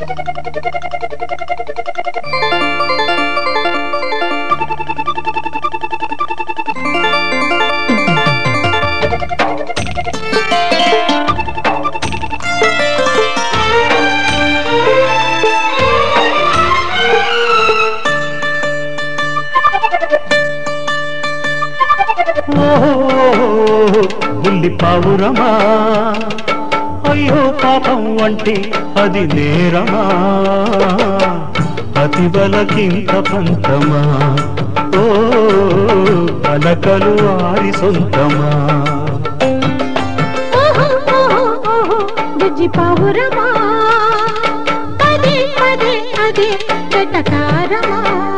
బుల్లి పావురమా అయ్యో పాపం అంటే అది నేరమా అతి బలకింత పంతమా ఓ అలకలు ఆరి సొంతమా ఓహో ఓహో ఓహో బుజ్జి పావురమా అదే అదే అదే వెటకారమా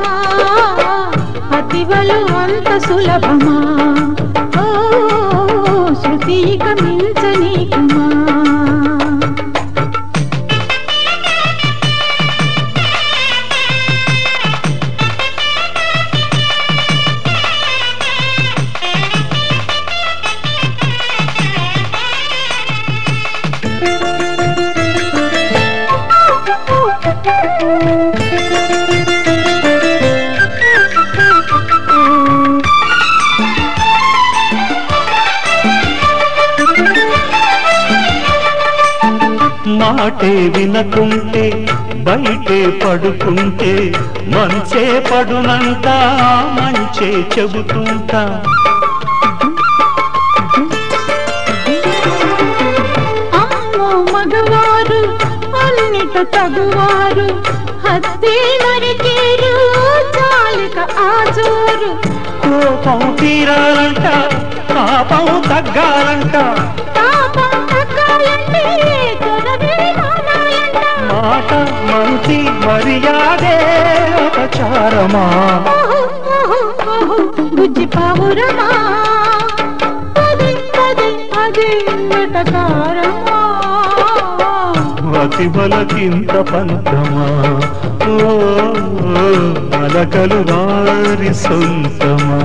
అతివలు అంత సులభమా ఓ శృతి ఇక మించనీకుమా మాటే వినకుంటే బయటే పడుకుంటే మంచే పడునంట మంచే చెబుతుంటా అమ్మో మగవారు అన్నిట తగువారు హత్తే నరికేరు చాలిక ఆజోరు కోపం తీరాలంట పాపం తగ్గాలంట పాపం తగ్గాలంటే త్వరవే మానాలంట మాట మంచి మర్యాదే అపచారమా ఓహో, ఓహో, ఓహో, బుజ్జి పావురమా పదే పదే అదే వెటకారమా అతి బలకింత పంతమా ఓ అలకలు వారి సొంతమా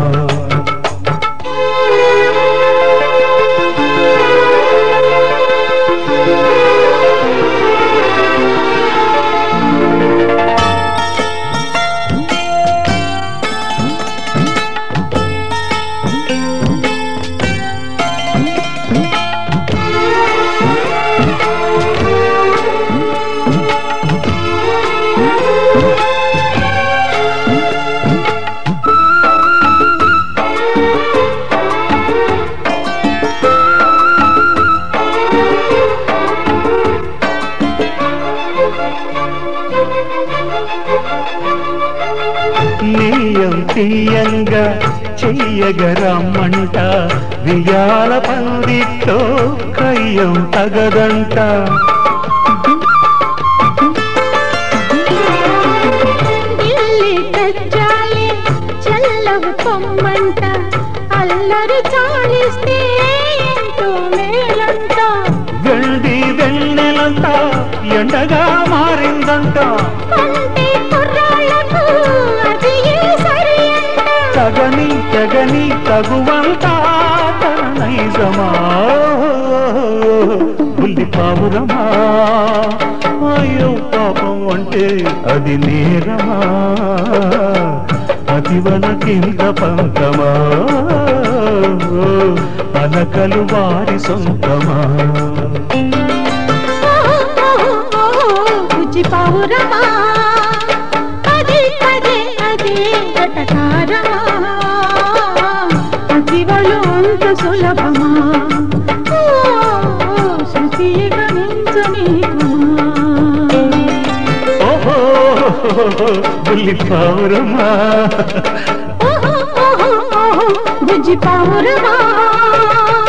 నీయం తీయంగా చెయ్యగరమ్మంట వియాల పందిట్లో కయ్యం తగదంట ఢిల్లీ కజ్జాయే చల్లవు పొమ్మంట అల్లరి చాలిస్తే ఎంతో మేలంట వెండి వెన్నెలంట ఎండగా మారిందంట అంటే కుర్రాళ్ళకు అది సరి అంట తగని తగని తగువంట తన నైజమా బుల్లి పావురమా అయ్యో పాపం అంటే అది నేరమా అతివనకింత పంతమా అలకలు వారి సొంతమా బుజ్జి పావురమా అదే అదే అదే గటకారమా అతివలు అంత సులభమా ఓ, శృతి గణించనీకుమా ఓహో బుల్లి పావురమా ఓహో ఓహో ఓహో బుజ్జి పావురమా